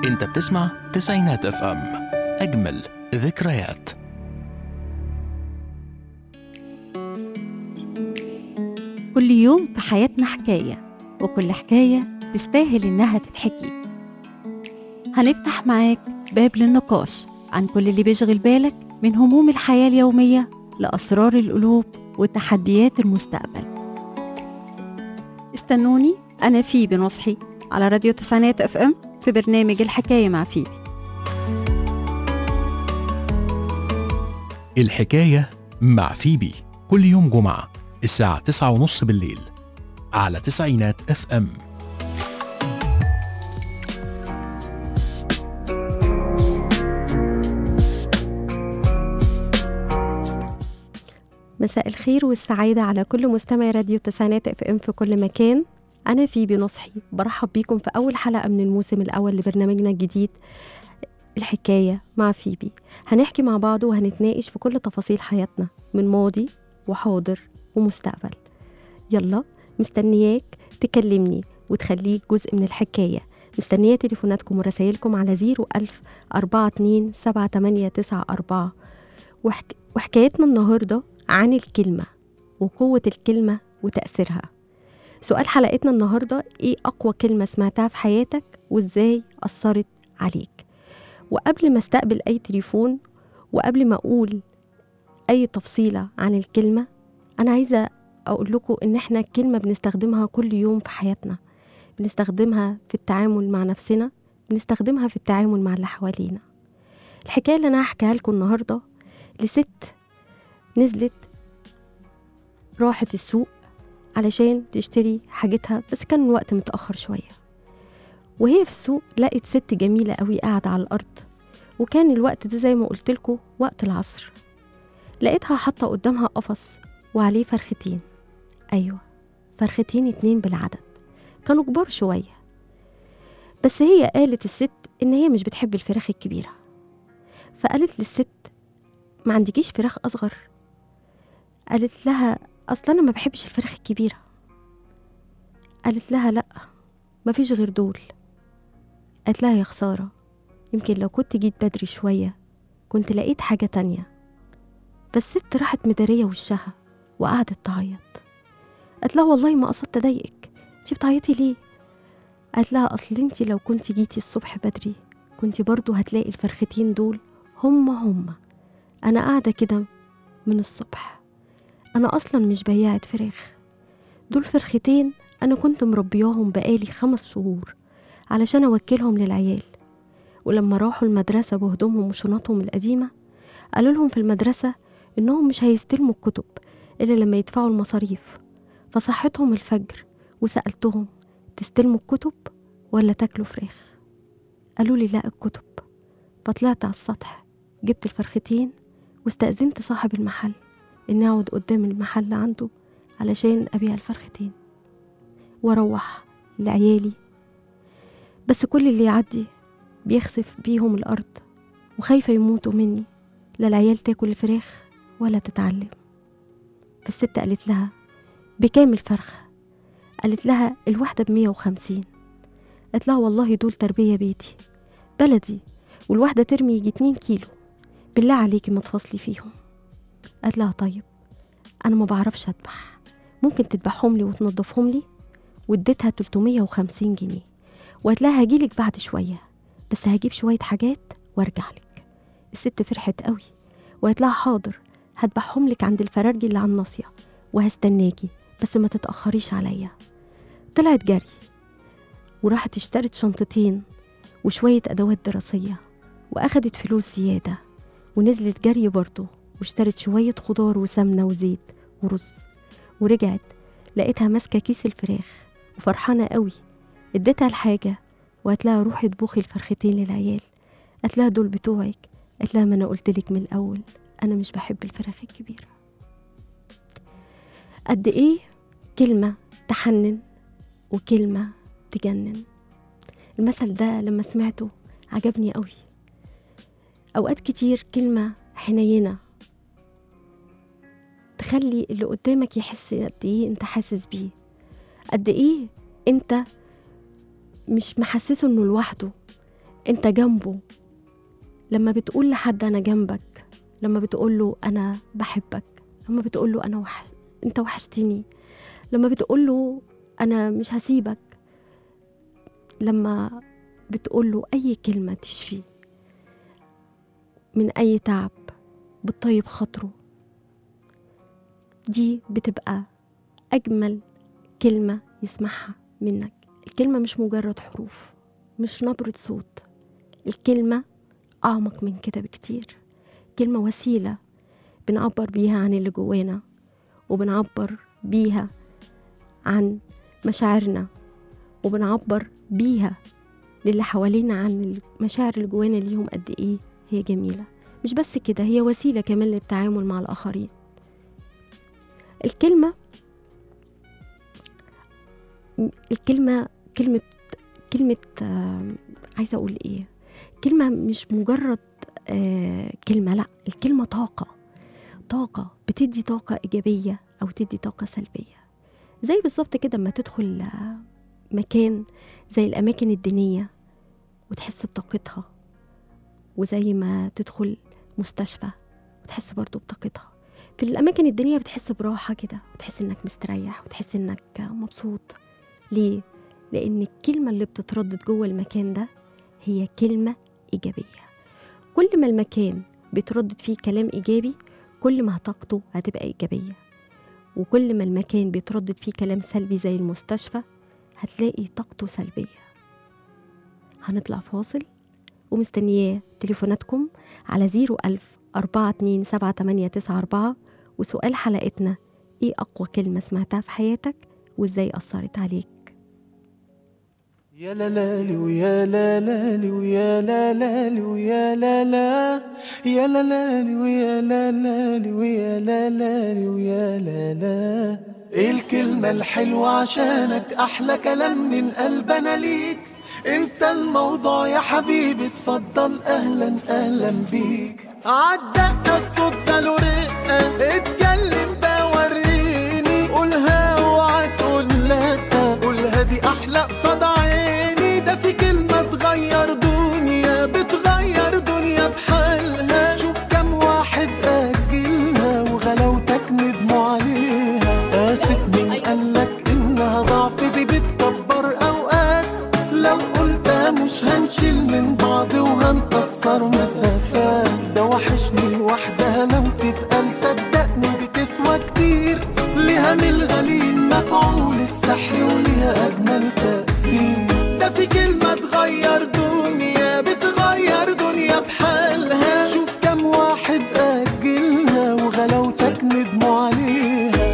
انت بتسمع تسعينات اف ام اجمل ذكريات كل يوم في حياتنا حكاية وكل حكاية تستاهل إنها تتحكي هنفتح معاك باب للنقاش عن كل اللي بيشغل بالك من هموم الحياة اليومية لأسرار القلوب وتحديات المستقبل استنوني أنا فيبي نصحي على راديو تسعينات اف ام في برنامج الحكاية مع فيبي الحكاية مع فيبي كل يوم جمعة الساعة تسعة ونص بالليل على تسعينات اف ام مساء الخير والسعادة على كل مستمع راديو تسعينات اف ام في كل مكان أنا فيبي نصحي برحب بيكم في أول حلقة من الموسم الأول لبرنامجنا الجديد الحكاية مع فيبي هنحكي مع بعض وهنتناقش في كل تفاصيل حياتنا من ماضي وحاضر ومستقبل يلا مستنياك تكلمني وتخليك جزء من الحكاية مستنية تليفوناتكم ورسائلكم على زيرو ألف أربعة اتنين سبعة تمانية تسعة أربعة وحك... وحكايتنا النهاردة عن الكلمة وقوة الكلمة وتأثيرها سؤال حلقتنا النهاردة إيه أقوى كلمة سمعتها في حياتك وإزاي أثرت عليك وقبل ما استقبل أي تليفون وقبل ما أقول أي تفصيلة عن الكلمة أنا عايزة أقول لكم إن إحنا الكلمة بنستخدمها كل يوم في حياتنا بنستخدمها في التعامل مع نفسنا بنستخدمها في التعامل مع اللي حوالينا الحكاية اللي أنا هحكيها لكم النهاردة لست نزلت راحت السوق علشان تشتري حاجتها بس كان الوقت متأخر شوية وهي في السوق لقت ست جميلة قوي قاعدة على الأرض وكان الوقت ده زي ما قلتلكوا وقت العصر لقيتها حاطة قدامها قفص وعليه فرختين أيوة فرختين اتنين بالعدد كانوا كبار شوية بس هي قالت الست إن هي مش بتحب الفراخ الكبيرة فقالت للست ما عندكيش فراخ أصغر قالت لها أصلا أنا ما بحبش الفراخ الكبيرة قالت لها لأ مفيش غير دول قالت لها يا خسارة يمكن لو كنت جيت بدري شوية كنت لقيت حاجة تانية فالست راحت مدارية وشها وقعدت تعيط قالت لها والله ما قصدت أضايقك انتي بتعيطي ليه قالت لها أصل انتي لو كنت جيتي الصبح بدري كنتي برضو هتلاقي الفرختين دول هما هما أنا قاعدة كده من الصبح أنا أصلا مش بياعة فراخ دول فرختين أنا كنت مربياهم بقالي خمس شهور علشان أوكلهم للعيال ولما راحوا المدرسة بهدومهم وشنطهم القديمة قالوا لهم في المدرسة إنهم مش هيستلموا الكتب إلا لما يدفعوا المصاريف فصحتهم الفجر وسألتهم تستلموا الكتب ولا تاكلوا فراخ قالوا لي لا الكتب فطلعت على السطح جبت الفرختين واستأذنت صاحب المحل إني أقعد قدام المحل عنده علشان أبيع الفرختين وأروح لعيالي بس كل اللي يعدي بيخسف بيهم الأرض وخايفة يموتوا مني لا العيال تاكل الفراخ ولا تتعلم فالست قالت لها بكام الفرخة قالت لها الواحدة بمية وخمسين قالت لها والله دول تربية بيتي بلدي والواحدة ترمي يجي اتنين كيلو بالله عليكي ما تفصلي فيهم قالت لها طيب أنا ما بعرفش أذبح ممكن تذبحهم لي وتنضفهم لي واديتها 350 جنيه وقالت لها هجيلك بعد شوية بس هجيب شوية حاجات وارجع لك الست فرحت قوي وقالت لها حاضر هذبحهم لك عند الفرارجي اللي على الناصية وهستناكي بس ما تتأخريش عليا طلعت جري وراحت اشترت شنطتين وشوية أدوات دراسية وأخدت فلوس زيادة ونزلت جري برضه واشترت شوية خضار وسمنة وزيت ورز ورجعت لقيتها ماسكة كيس الفراخ وفرحانة قوي اديتها الحاجة وقالت لها روحي اطبخي الفرختين للعيال قالت لها دول بتوعك قالت لها ما انا قلت لك من الاول انا مش بحب الفراخ الكبيرة قد ايه كلمة تحنن وكلمة تجنن المثل ده لما سمعته عجبني قوي اوقات كتير كلمة حنينة تخلي اللي قدامك يحس قد ايه انت حاسس بيه قد ايه انت مش محسسه انه لوحده انت جنبه لما بتقول لحد انا جنبك لما بتقول له انا بحبك لما بتقول له انا وح... انت وحشتني لما بتقول له انا مش هسيبك لما بتقول له اي كلمه تشفي من اي تعب بتطيب خاطره دي بتبقى اجمل كلمه يسمعها منك الكلمه مش مجرد حروف مش نبره صوت الكلمه اعمق من كده بكتير كلمه وسيله بنعبر بيها عن اللي جوانا وبنعبر بيها عن مشاعرنا وبنعبر بيها للي حوالينا عن المشاعر اللي جوانا ليهم قد ايه هي جميله مش بس كده هي وسيله كمان للتعامل مع الاخرين الكلمه الكلمه كلمه كلمه آه، عايزه اقول ايه كلمه مش مجرد آه، كلمه لا الكلمه طاقه طاقه بتدي طاقه ايجابيه او تدي طاقه سلبيه زي بالظبط كده اما تدخل آه، مكان زي الاماكن الدينيه وتحس بطاقتها وزي ما تدخل مستشفى وتحس برضو بطاقتها في الأماكن الدينية بتحس براحة كده وتحس إنك مستريح وتحس إنك مبسوط ليه؟ لأن الكلمة اللي بتتردد جوه المكان ده هي كلمة إيجابية كل ما المكان بيتردد فيه كلام إيجابي كل ما طاقته هتبقى إيجابية وكل ما المكان بيتردد فيه كلام سلبي زي المستشفى هتلاقي طاقته سلبية هنطلع فاصل ومستنياه تليفوناتكم على 01000 427 وسؤال حلقتنا ايه أقوى كلمة سمعتها في حياتك وازاي أثرت عليك يا لا لالي ويا لا لالي ويا لا لالي ويا لا لا يا لا لالي ويا لا لالي ويا لا لالي ويا لا لا ايه الكلمة الحلوة عشانك أحلى كلام من قلبنا ليك انت الموضوع يا حبيبي اتفضل اهلا اهلا بيك عالدقة الصوت ده له رقة اتكلم بقى وريني قولها اوعى تقول لا قولها دي احلى قصاد عيني ده في كلمة تغير دنيا بتغير دنيا بحالها شوف كم واحد أجلها وغلاوتك ندموا عليها آسف مين قالك إنها ضعف دي بتكبر أوقات لو قلتها مش هنشيل من بعض وهنقصر مسافات ده وحشني لوحدها لو تتقال صدقني بتسوى كتير ليها من الغليل مفعول السحر وليها أجمل تأثير ده في كلمة تغير دنيا بتغير دنيا بحالها شوف كم واحد أجلها وغلاوتك ندموا عليها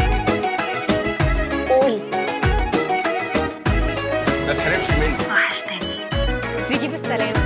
ما تحرمش مني تيجي بالسلامة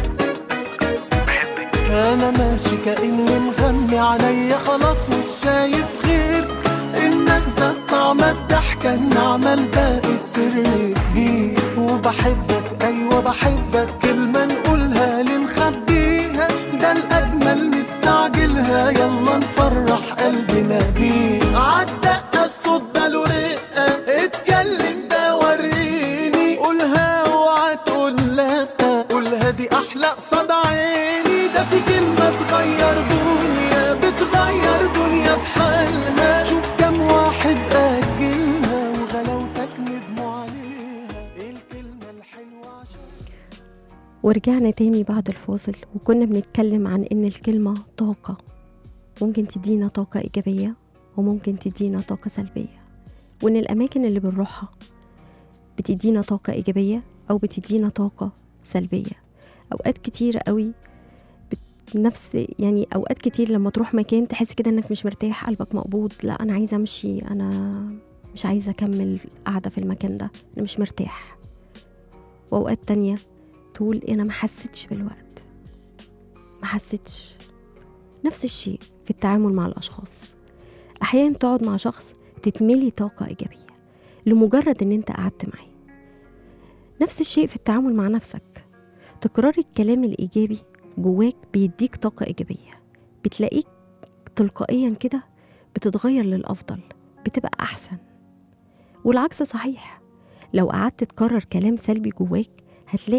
انا ماشي كاني مغمي عليا خلاص مش شايف غير انك زاد طعم الضحكه النعمه الباقي السر كبير وبحبك ايوه بحبك كلمه نقولها لنخبيها ده الاجمل نستعجلها يلا نفرح قلبنا بيه عالدقه الصوت ده له رقه اتكلم ده وريني قولها اوعى تقول لا قولها دي احلى قصاد عيني ده في كلمه تغير دنيا بتغير دنيا بحالها شوف كم واحد اجلها وغلاوتك ندموا عليها ايه الكلمه الحلوه عشان ورجعنا تاني بعد الفاصل وكنا بنتكلم عن إن الكلمة طاقة ممكن تدينا طاقة إيجابية وممكن تدينا طاقة سلبية وإن الأماكن اللي بنروحها بتدينا طاقة إيجابية أو بتدينا طاقة سلبية أوقات كتير قوي بت- نفس يعني أوقات كتير لما تروح مكان تحس كده إنك مش مرتاح قلبك مقبوض لا أنا عايزة أمشي أنا مش عايزة أكمل قاعدة في المكان ده أنا مش مرتاح وأوقات تانية تقول انا ما حسيتش بالوقت ما حسيتش نفس الشيء في التعامل مع الاشخاص احيانا تقعد مع شخص تتملي طاقه ايجابيه لمجرد ان انت قعدت معاه نفس الشيء في التعامل مع نفسك تكرار الكلام الايجابي جواك بيديك طاقه ايجابيه بتلاقيك تلقائيا كده بتتغير للافضل بتبقى احسن والعكس صحيح لو قعدت تكرر كلام سلبي جواك هتلاقي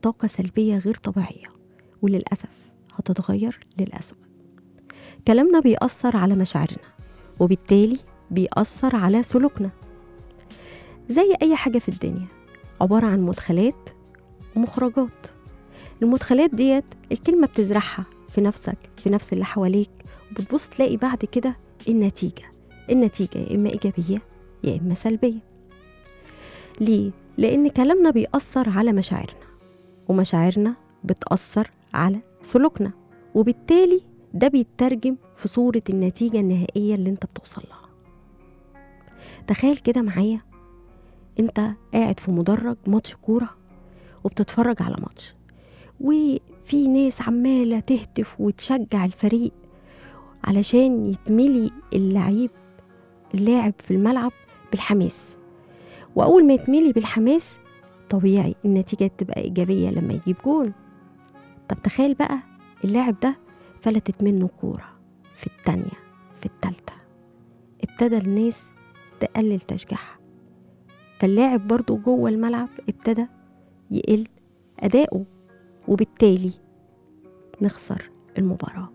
طاقة سلبية غير طبيعية وللأسف هتتغير للأسوأ كلامنا بيأثر على مشاعرنا وبالتالي بيأثر على سلوكنا زي أي حاجة في الدنيا عبارة عن مدخلات ومخرجات المدخلات ديت الكلمة بتزرعها في نفسك في نفس اللي حواليك وبتبص تلاقي بعد كده النتيجة النتيجة يا إما إيجابية يا إما سلبية ليه؟ لأن كلامنا بيأثر على مشاعرنا ومشاعرنا بتأثر على سلوكنا وبالتالي ده بيترجم في صورة النتيجة النهائية اللي انت بتوصل لها تخيل كده معايا انت قاعد في مدرج ماتش كورة وبتتفرج على ماتش وفي ناس عمالة تهتف وتشجع الفريق علشان يتملي اللعيب اللاعب في الملعب بالحماس وأول ما يتملي بالحماس طبيعي النتيجة تبقى إيجابية لما يجيب جون طب تخيل بقى اللاعب ده فلتت منه كورة في التانية في التالتة ابتدى الناس تقلل تشجيعها فاللاعب برضو جوه الملعب ابتدى يقل أداؤه وبالتالي نخسر المباراة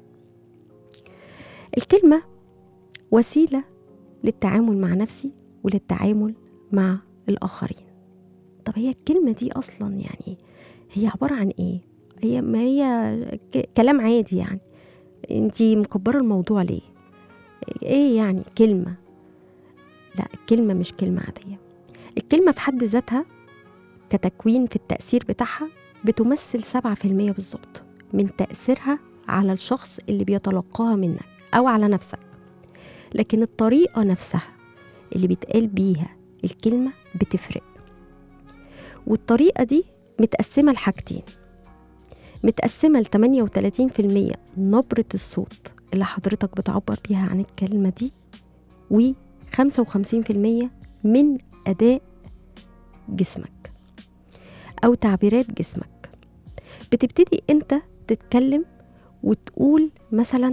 الكلمة وسيلة للتعامل مع نفسي وللتعامل مع الآخرين طب هي الكلمة دي أصلا يعني هي عبارة عن إيه؟ هي ما هي ك- كلام عادي يعني انتي مكبرة الموضوع ليه؟ ايه يعني كلمة؟ لا الكلمة مش كلمة عادية الكلمة في حد ذاتها كتكوين في التأثير بتاعها بتمثل سبعة في المية بالظبط من تأثيرها على الشخص اللي بيتلقاها منك أو على نفسك لكن الطريقة نفسها اللي بيتقال بيها الكلمة بتفرق والطريقة دي متقسمة لحاجتين متقسمة ل 38% نبرة الصوت اللي حضرتك بتعبر بيها عن الكلمة دي و 55% من أداء جسمك أو تعبيرات جسمك بتبتدي أنت تتكلم وتقول مثلا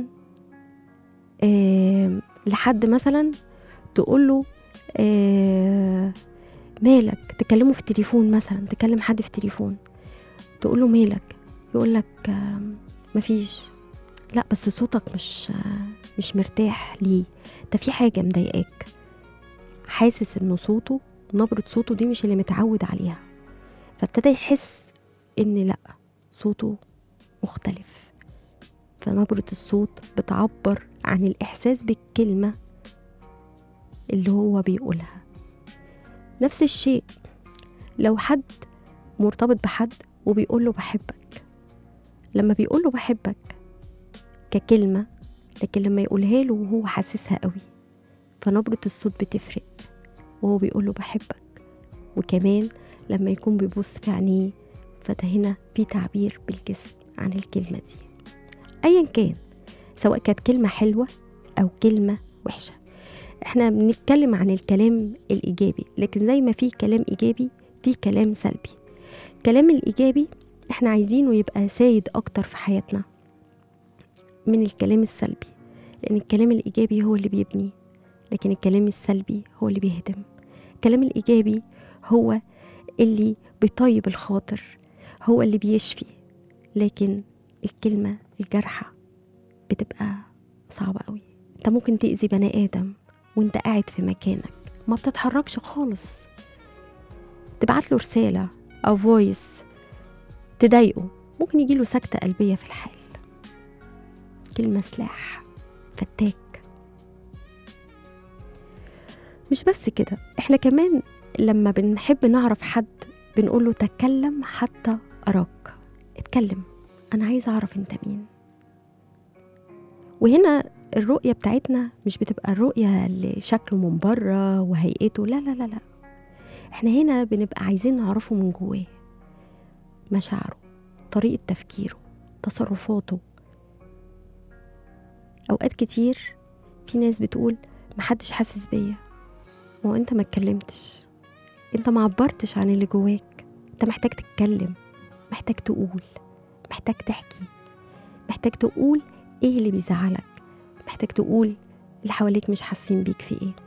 آه لحد مثلا تقول له آه مالك تكلمه في التليفون مثلا تكلم حد في التليفون تقول له مالك يقول لك آه مفيش لا بس صوتك مش آه مش مرتاح ليه ده في حاجه مضايقاك حاسس ان صوته نبره صوته دي مش اللي متعود عليها فابتدى يحس ان لا صوته مختلف فنبرة الصوت بتعبر عن الإحساس بالكلمة اللي هو بيقولها نفس الشيء لو حد مرتبط بحد وبيقول له بحبك لما بيقول له بحبك ككلمة لكن لما يقولها له وهو حاسسها قوي فنبرة الصوت بتفرق وهو بيقول له بحبك وكمان لما يكون بيبص في عينيه فده هنا في تعبير بالجسم عن الكلمة دي أيا كان سواء كانت كلمة حلوة أو كلمة وحشة احنا بنتكلم عن الكلام الإيجابي لكن زي ما في كلام إيجابي في كلام سلبي الكلام الإيجابي احنا عايزينه يبقى سايد أكتر في حياتنا من الكلام السلبي لأن الكلام الإيجابي هو اللي بيبني لكن الكلام السلبي هو اللي بيهدم الكلام الإيجابي هو اللي بيطيب الخاطر هو اللي بيشفي لكن الكلمة الجارحة بتبقى صعبة قوي انت ممكن تأذي بني آدم وانت قاعد في مكانك ما بتتحركش خالص تبعت له رسالة أو فويس تضايقه ممكن يجيله سكتة قلبية في الحال كلمة سلاح فتاك مش بس كده احنا كمان لما بنحب نعرف حد بنقول له تكلم حتى أراك اتكلم أنا عايزة أعرف أنت مين وهنا الرؤية بتاعتنا مش بتبقى الرؤية لشكله من بره وهيئته لا لا لا لا احنا هنا بنبقى عايزين نعرفه من جواه مشاعره طريقة تفكيره تصرفاته أوقات كتير في ناس بتقول محدش حاسس بيا ما هو انت ما اتكلمتش انت ما عبرتش عن اللي جواك انت محتاج تتكلم محتاج تقول محتاج تحكي محتاج تقول ايه اللي بيزعلك محتاج تقول اللي حواليك مش حاسين بيك في ايه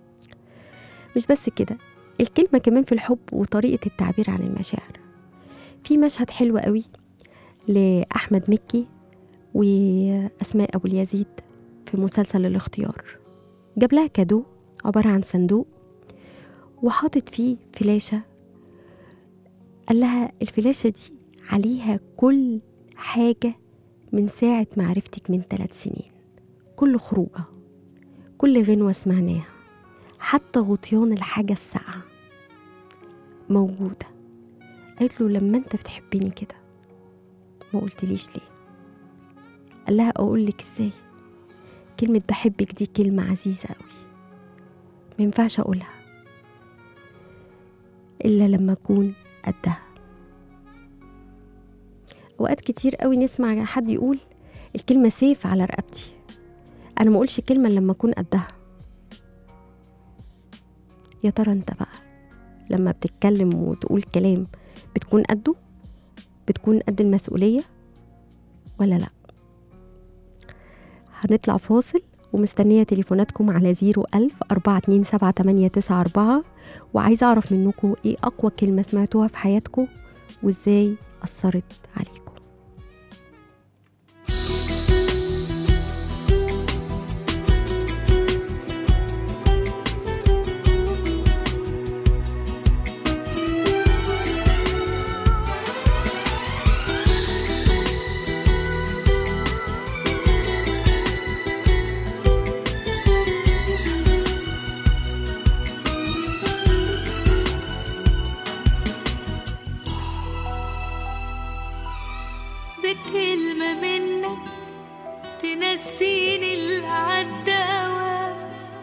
مش بس كده الكلمة كمان في الحب وطريقة التعبير عن المشاعر في مشهد حلو قوي لأحمد مكي وأسماء أبو اليزيد في مسلسل الاختيار جاب لها كادو عبارة عن صندوق وحاطط فيه فلاشة قال لها الفلاشة دي عليها كل حاجة من ساعة ما عرفتك من ثلاث سنين كل خروجة كل غنوة سمعناها حتى غطيان الحاجة الساقعة موجودة قالت له لما انت بتحبني كده ما قلتليش ليه قال لها اقول لك ازاي كلمة بحبك دي كلمة عزيزة قوي ما ينفعش اقولها الا لما اكون قدها اوقات كتير قوي نسمع حد يقول الكلمة سيف على رقبتي انا ما اقولش كلمة إلا لما اكون قدها يا ترى انت بقى لما بتتكلم وتقول كلام بتكون قده بتكون قد المسؤولية ولا لا هنطلع فاصل ومستنية تليفوناتكم على زيرو ألف أربعة اتنين سبعة تمانية تسعة أربعة وعايزة أعرف منكم إيه أقوى كلمة سمعتوها في حياتكم وإزاي أثرت عليكم بكلمة منك تنسيني اللي عدى أوام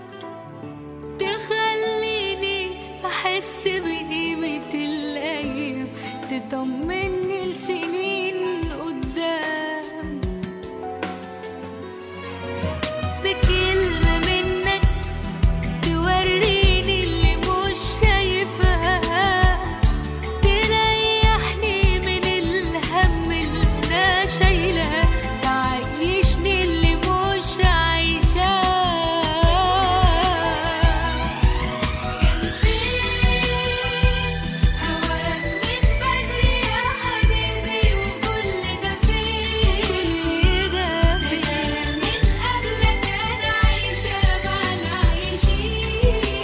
تخليني أحس بقيمة الأيام تطمني لسنين قدام بكلمة منك توريني اللي مش شايفاه تريحني من الهم اللي انا شايلاه تعيشني اللي مش عايشاه كان فين هواك من بدري يا حبيبي وكل ده فين كل ده فين من قبلك انا عايشه مع العايشين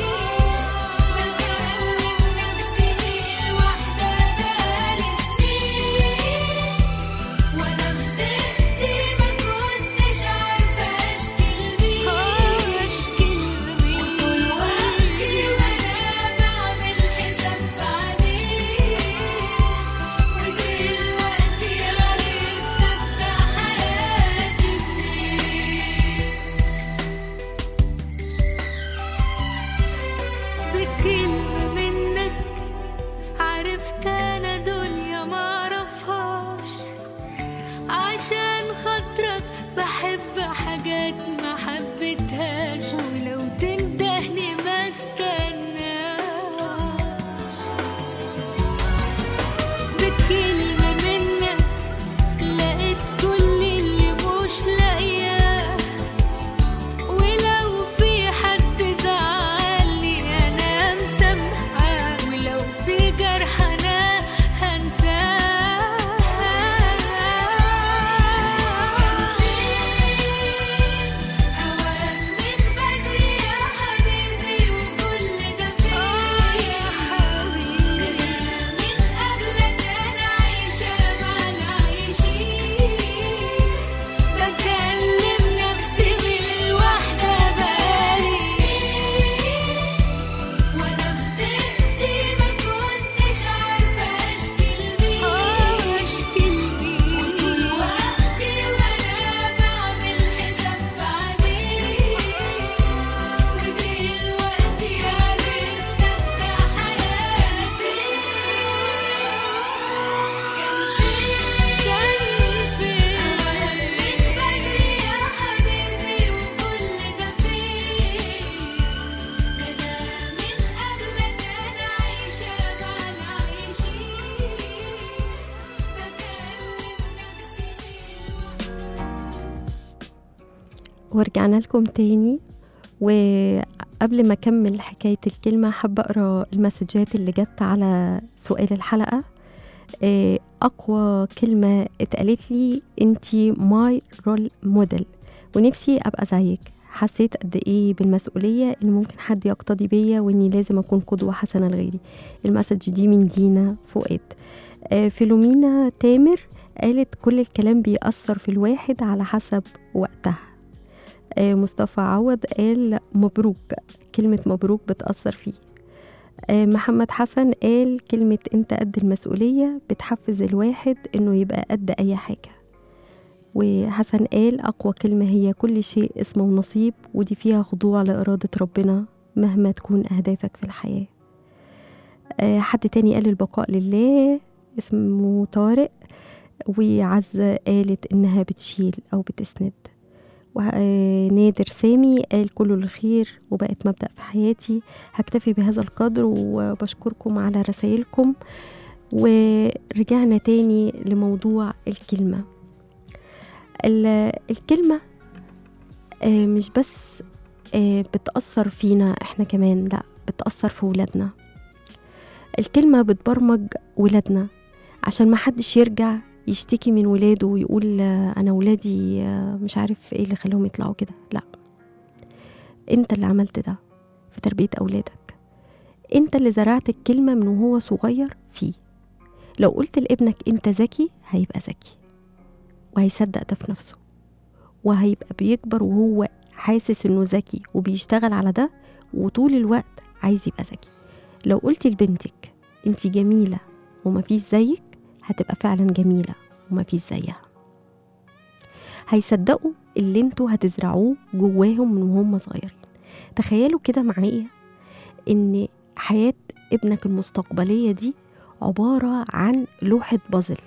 بكلم نفسي بيه الوحده بقالي سنين وانا في ضيقتي ما كنتش عارفه اشكي بيه اشكي بيه طول وقتي وانا بعمل حساب بعدين ودلوقتي عرفت ابدا حياتي منين بكلمة منك عرفت انا دنيا معرفهاش عشان خاطرك بحب حاجات ما حبيتهاش ولو تندهني ما استناش بكلمة منك لقيت كل اللي مش لاقياه ولو في حد زعلني انا مسامحاه ولو في جرح انا هنساه هواك من بدري يا حبيبي وكل ده فين يا حبيبي من قبلك انا عايشه مع العايشين بكلم نفسي بالوحدة بقالي سنين وانا في ضيقتي ما كنتش عارفة اشكي لمين اشكي لمين وطول وقتي وانا بعمل حساب بعدين ودلوقتي عرفت ابدا حياتي كان فين هواك من بدري يا حبيبي وكل ده فين ده انا من قبلك انا عايشه مع العايشين بكلم نفسي ورجعنا لكم تاني وقبل ما أكمل حكاية الكلمة حابة أقرأ المسجات اللي جت على سؤال الحلقة آه، أقوى كلمة اتقالت لي انتي ماي رول موديل ونفسي أبقى زيك حسيت قد ايه بالمسؤولية ان ممكن حد يقتدي بيا واني لازم اكون قدوة حسنة لغيري المسج دي من دينا فؤاد آه، فيلومينا تامر قالت كل الكلام بيأثر في الواحد على حسب وقتها آه، مصطفى عوض قال مبروك كلمة مبروك بتأثر فيه آه، محمد حسن قال كلمة انت قد المسؤولية بتحفز الواحد انه يبقى قد اي حاجة وحسن قال اقوى كلمة هي كل شيء اسمه ونصيب ودي فيها خضوع لإرادة ربنا مهما تكون اهدافك في الحياة آه، حد تاني قال البقاء لله اسمه طارق وعزة قالت إنها بتشيل أو بتسند ونادر سامي قال كله للخير وبقت مبدأ في حياتي هكتفي بهذا القدر وبشكركم على رسائلكم ورجعنا تاني لموضوع الكلمة ال- الكلمة آه، مش بس آه، بتأثر فينا احنا كمان لا بتأثر في ولادنا الكلمة بتبرمج ولادنا عشان ما حدش يرجع يشتكي من ولاده ويقول آه، انا ولادي آه، مش عارف ايه اللي خلاهم يطلعوا كده لا انت اللي عملت ده في تربية اولادك انت اللي زرعت الكلمة من وهو صغير فيه لو قلت لابنك انت ذكي هيبقى ذكي وهيصدق ده في نفسه وهيبقى بيكبر وهو حاسس انه ذكي وبيشتغل على ده وطول الوقت عايز يبقى ذكي لو قلتي لبنتك انت جميلة ومفيش زيك هتبقى فعلا جميلة ومفيش زيها هيصدقوا اللي انتوا هتزرعوه جواهم من وهم صغيرين تخيلوا كده معايا ان حياة ابنك المستقبلية دي عبارة عن لوحة بازل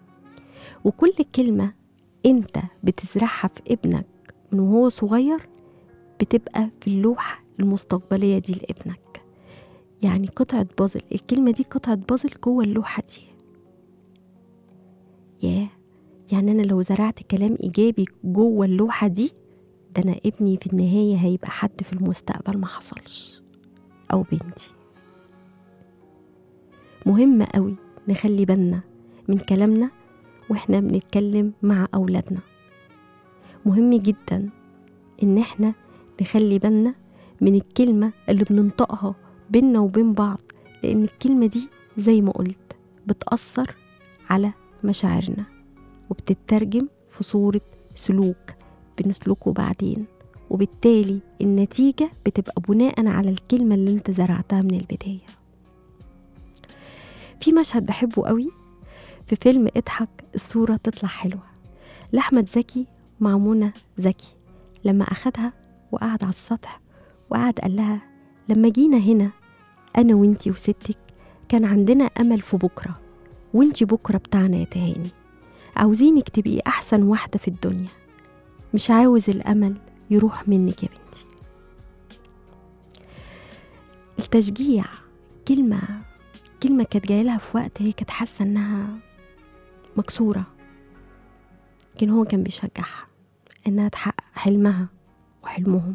وكل كلمة انت بتزرعها في ابنك من وهو صغير بتبقى في اللوحة المستقبلية دي لابنك يعني قطعة بازل الكلمة دي قطعة بازل جوه اللوحة دي ياه يعني أنا لو زرعت كلام إيجابي جوه اللوحة دي ده أنا ابني في النهاية هيبقى حد في المستقبل ما حصلش أو بنتي مهم قوي نخلي بالنا من كلامنا واحنا بنتكلم مع أولادنا مهم جدا إن احنا نخلي بالنا من الكلمة اللي بننطقها بينا وبين بعض لأن الكلمة دي زي ما قلت بتأثر على مشاعرنا وبتترجم في صورة سلوك بنسلكه بعدين وبالتالي النتيجة بتبقى بناء على الكلمة اللي انت زرعتها من البداية في مشهد بحبه قوي في فيلم اضحك الصورة تطلع حلوة لأحمد زكي مع منى زكي لما أخدها وقعد على السطح وقعد قال لها لما جينا هنا أنا وإنتي وستك كان عندنا أمل في بكرة وإنتي بكرة بتاعنا يا تهاني عاوزينك تبقي أحسن واحدة في الدنيا مش عاوز الأمل يروح منك يا بنتي التشجيع كلمة كلمة كانت جاية لها في وقت هي كانت حاسة إنها مكسورة لكن هو كان بيشجعها إنها تحقق حلمها وحلمهم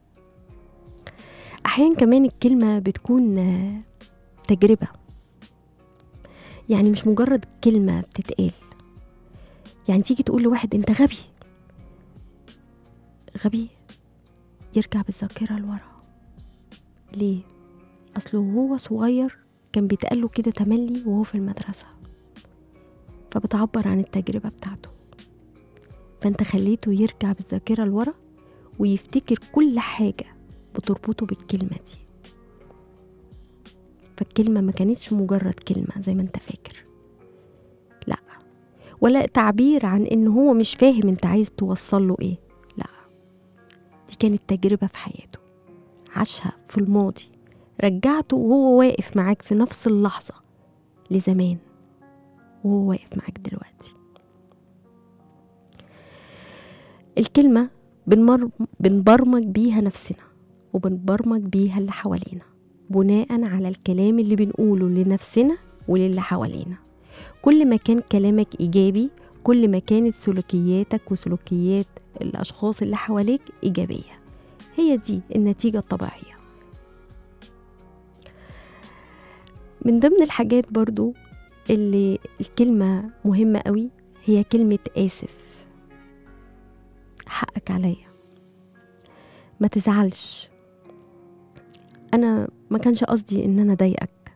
أحيانا كمان الكلمة بتكون آه، تجربة يعني مش مجرد كلمة بتتقال يعني تيجي تقول لواحد انت غبي غبي يرجع بالذاكرة لورا ليه؟ أصله وهو صغير كان بيتقال له كده تملي وهو في المدرسة فبتعبر عن التجربة بتاعته فانت خليته يرجع بالذاكرة لورا ويفتكر كل حاجة بتربطه بالكلمة دي فالكلمة ما كانتش مجرد كلمة زي ما انت فاكر لا ولا تعبير عن ان هو مش فاهم انت عايز توصل له ايه لا دي كانت تجربة في حياته عاشها في الماضي رجعته وهو واقف معاك في نفس اللحظة لزمان وهو واقف معاك دلوقتي الكلمة بنمر... بنبرمج بيها نفسنا وبنبرمج بيها اللي حوالينا بناء على الكلام اللي بنقوله لنفسنا وللي حوالينا كل ما كان كلامك إيجابي كل ما كانت سلوكياتك وسلوكيات الأشخاص اللي حواليك إيجابية هي دي النتيجة الطبيعية من ضمن الحاجات برضو اللي الكلمة مهمة قوي هي كلمة آسف حقك عليا ما تزعلش أنا ما كانش قصدي إن أنا أضايقك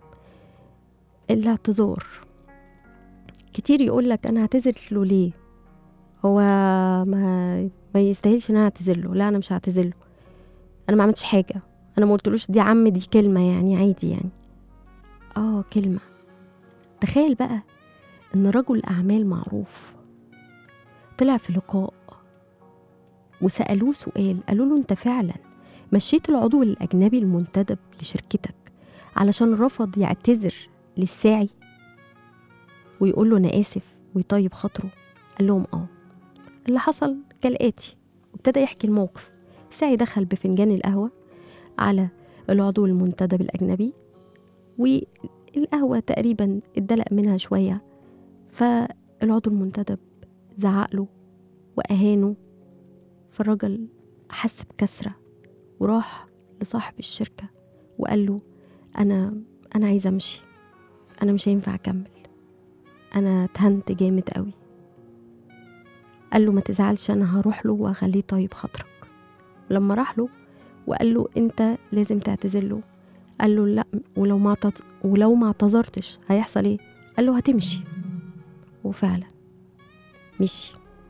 الاعتذار كتير يقولك أنا اعتذر له ليه هو ما ما يستاهلش ان انا اعتذر له لا انا مش هعتذر له انا ما عملتش حاجه انا ما قلتلوش دي عم دي كلمه يعني عادي يعني اه كلمه تخيل بقى ان رجل اعمال معروف طلع في لقاء وسالوه سؤال قالوا له انت فعلا مشيت العضو الاجنبي المنتدب لشركتك علشان رفض يعتذر للساعي ويقول له انا اسف ويطيب خاطره قال لهم اه اللي حصل كالآتي وابتدى يحكي الموقف ساعي دخل بفنجان القهوة على العضو المنتدب الأجنبي والقهوة تقريبا اتدلق منها شوية فالعضو المنتدب زعق له وأهانه فالراجل حس بكسرة وراح لصاحب الشركة وقال له أنا أنا عايزة أمشي أنا مش هينفع أكمل أنا اتهنت جامد قوي قال له ما تزعلش انا هروح له واخليه طيب خاطرك لما راح له وقال له انت لازم تعتذر له قال له لا ولو ما اعتذ... ولو ما اعتذرتش هيحصل ايه قال له هتمشي وفعلا مشي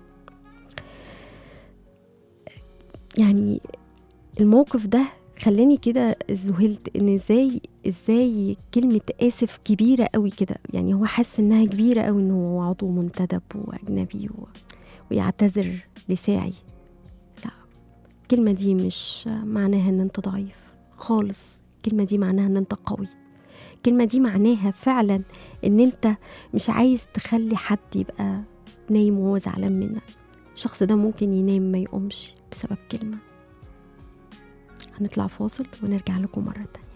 يعني الموقف ده خلاني كده ذهلت ان ازاي ازاي كلمة اسف كبيرة قوي كده يعني هو حس انها كبيرة قوي انه هو عضو منتدب واجنبي و... ويعتذر لساعي لا الكلمة دي مش معناها ان انت ضعيف خالص الكلمة دي معناها ان انت قوي الكلمة دي معناها فعلا ان انت مش عايز تخلي حد يبقى نايم وهو زعلان منك الشخص ده ممكن ينام ما يقومش بسبب كلمة هنطلع فاصل ونرجع لكم مرة تانية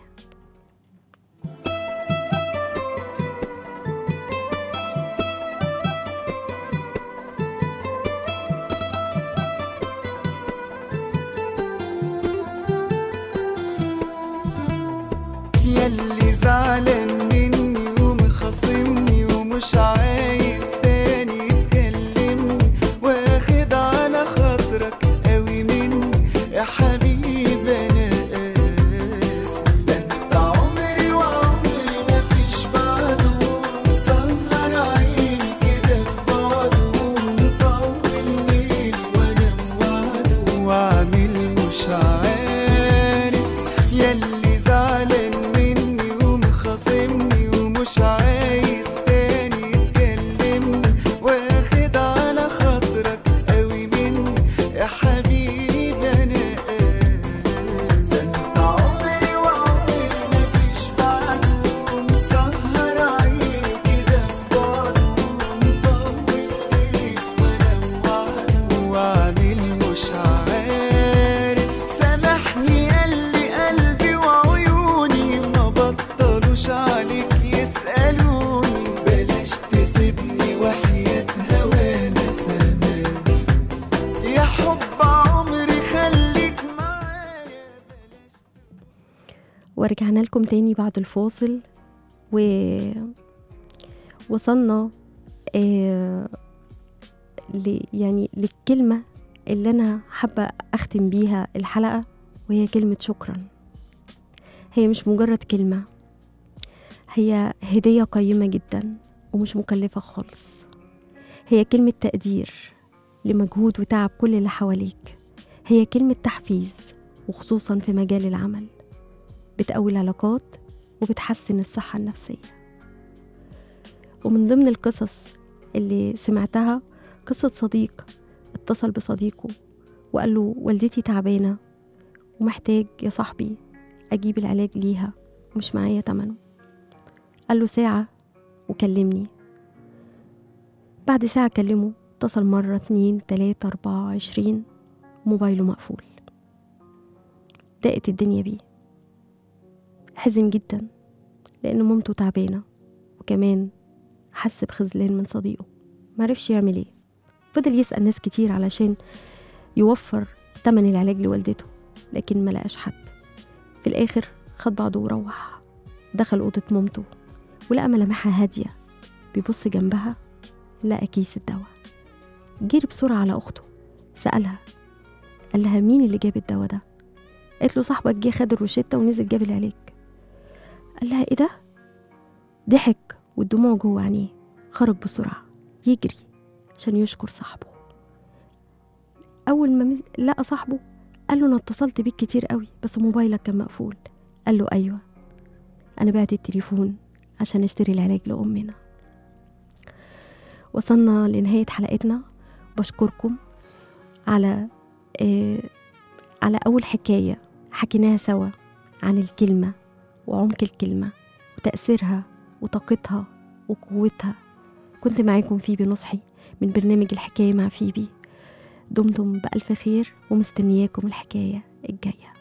ياللي زعلان مني ومخاصمني ومش عايز تاني تكلمني واخد على خاطرك قوي مني يا حبيبي انا اسف ده انت عمري وعمري مفيش بعده مسهر عيني كده في بعده مطول الليل وانا موعده وعامل مش عارف ياللي زعلان مني ومخاصمني ومش عايز تاني تكلمني واخد على خاطرك قوي مني يا حبيبي انا اسف ده انت عمري وعمري مفيش بعده مسهر عيني كده في بعده مطول الليل وانا موعده وعامل مش عارف سامحني قلبي قلبي وعيوني ما بطلوش عليك يسألوني بلاش تسيبني وحياة هوانا سامان يا حب عمري خليك معايا بلاش ورجعنا لكم تاني بعد الفاصل و وصلنا آه ل... يعني للكلمة اللي أنا حابة أختم بيها الحلقة وهي كلمة شكرا هي مش مجرد كلمة هي هدية قيمة جدا ومش مكلفة خالص هي كلمة تقدير لمجهود وتعب كل اللي حواليك هي كلمة تحفيز وخصوصا في مجال العمل بتقوي العلاقات وبتحسن الصحة النفسية ومن ضمن القصص اللي سمعتها قصة صديق اتصل بصديقه وقال له والدتي تعبانة ومحتاج يا صاحبي أجيب العلاج ليها ومش معايا تمنه قال له ساعة وكلمني بعد ساعة كلمه اتصل مرة اتنين تلاتة أربعة عشرين موبايله مقفول ضاقت الدنيا بيه حزن جدا لأن مامته تعبانة وكمان حس بخذلان من صديقه معرفش يعمل ايه فضل يسأل ناس كتير علشان يوفر تمن العلاج لوالدته لكن ملقاش حد في الآخر خد بعضه وروح دخل أوضة مامته ولقى ملامحها هادية بيبص جنبها لقى كيس الدواء جري بسرعة على أخته سألها قال لها مين اللي جاب الدواء ده قالت له صاحبك جه خد الروشتة ونزل جاب العلاج قال لها ايه ده ضحك والدموع جوه عينيه خرج بسرعة يجري عشان يشكر صاحبه أول ما مس- لقى صاحبه قال له أنا اتصلت بيك كتير قوي بس موبايلك كان مقفول قال له أيوة أنا بعت التليفون عشان أشتري العلاج لأمنا وصلنا لنهاية حلقتنا بشكركم على آه على أول حكاية حكيناها سوا عن الكلمة وعمق الكلمة وتأثيرها وطاقتها وقوتها كنت معاكم فيبي نصحي من برنامج الحكاية مع فيبي دمتم بألف خير ومستنياكم الحكاية الجاية